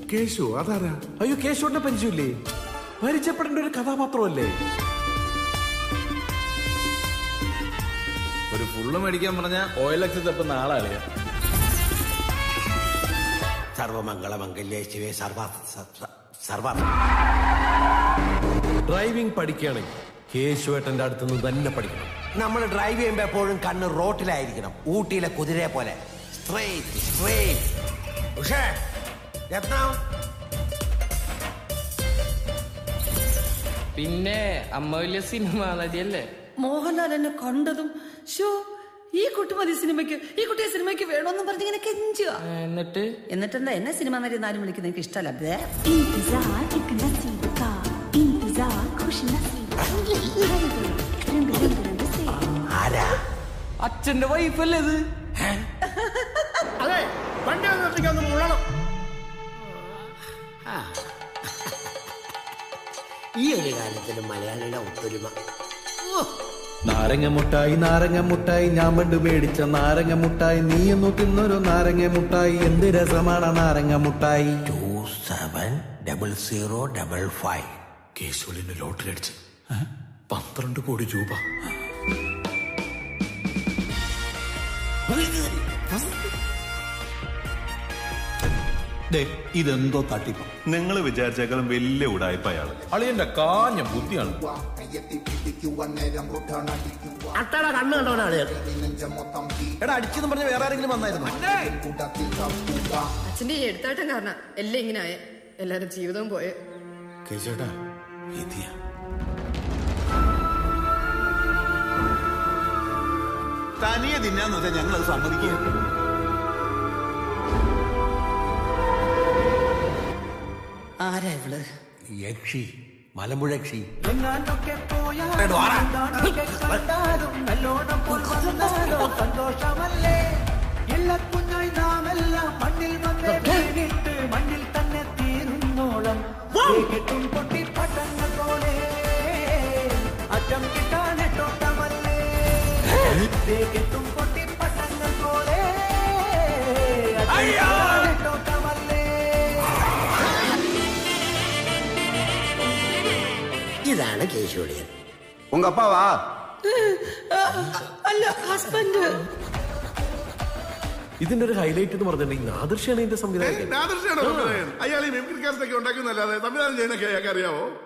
കേശു അതാരാ അയ്യോ കേശവന്റെ പരിചയമില്ലേ പരിചയപ്പെടേണ്ട ഒരു കഥാപാത്രമല്ലേ ഒരു ഫുള്ള് മേടിക്കാൻ പറഞ്ഞ ഓയിൽ എക്സ് തപ്പുന്ന ആളാളിയാ സർവമംഗളമംഗല്യേ ശിവേ സർവ സർവ ഡ്രൈവിംഗ് പഠിക്കുകയാണെങ്കിൽ കേശുവേട്ടന്റെ അടുത്തുനിന്ന് തന്നെ പഠിക്കണം നമ്മൾ ഡ്രൈവ് ചെയ്യുമ്പോ എപ്പോഴും കണ്ണ് റോട്ടിലായിരിക്കണം ഊട്ടിയിലെ കുതിരയെ പോലെ സ്ട്രേറ്റ് സ്ട്രേറ്റ് ഉഷേ രത്നം പിന്നെ അമ്മ വലിയ സിനിമ നടിയല്ലേ മോഹൻലാൽ എന്നെ കണ്ടതും ഷോ ഈ കുട്ടി മതി സിനിമയ്ക്ക് ഈ കുട്ടിയെ സിനിമയ്ക്ക് വേണമെന്ന് പറഞ്ഞ് ഇങ്ങനെ കെഞ്ചുക എന്നിട്ട് എന്നിട്ടെന്താ എന്നെ സിനിമ നടി നാലും വിളിക്കുന്ന എനിക്ക് ഇഷ്ടമല്ല ബേ. इंतजार एक नसीब का इंतजार खुश नसीब रंग रंग रंग से ആരാ അച്ഛന്റെ വൈഫല്ലേ ഇത് അതെ വണ്ടി ഒന്ന് നിർത്തിക്കാൻ ഒന്ന് മുള്ളണം ഈ ഒരു കാലത്തിന് മലയാളിയുടെ ഒത്തൊരുമ നാരങ്ങ മുട്ടായി നാരങ്ങ മുട്ടായി ഞാൻ പണ്ട് മേടിച്ച നാരങ്ങ മുട്ടായി നീ എന്ന് തിന്നൊരു നാരങ്ങ മുട്ടായി എന്ത് രസമാണ് നാരങ്ങ മുട്ടായി two seven double zero double five കേശുവിന് ലോട്ടറി അടിച്ച് പന്ത്രണ്ട് കോടി രൂപ ഇതെന്തോ തട്ടിപ്പ് നിങ്ങൾ വിചാരിച്ചേക്കാളും വലിയ ഉടായ്പ അയാള് അളിയന്റെ കാഞ്ഞ ബുദ്ധിയാണ് അട്ടയുടെ കണ്ണ് കണ്ടവനാണ് എടാ അടിച്ചെന്ന് പറഞ്ഞ വേറെ ആരെങ്കിലും വന്നായിരുന്നു അച്ഛന്റെ ഈ എടുത്താട്ടം കാരണം എല്ലാം ഇങ്ങനെ ആയ എല്ലാരും ജീവിതവും പോയെ കേശേട്ടാ വിധിയാ തനിയെ തിന്നാന്ന് വെച്ചാൽ ഞങ്ങൾ അത് സമ്മതിക്കുക ആരാ ഇവള് യക്ഷി മലമ്പുഴ യക്ഷി ഇതാണ് കേശുടിയൻ ഉങ്ക അപ്പാവാ അല്ല ഹസ്ബൻഡ് ഇതിന്റെ ഒരു ഹൈലൈറ്റ് എന്ന് പറഞ്ഞിട്ടുണ്ടെങ്കിൽ നാദൃശ്യാണ് ഇതിന്റെ സംവിധായകൻ നാദർശയാണോ അയാൾ ഈ മിമിക്രി കാസറ്റൊക്കെ ഉണ്ടാക്കുന്നല്ലാതെ സംവിധാനം ചെയ്യുന്നൊക്കെ അയാൾക്ക് അറിയാവോ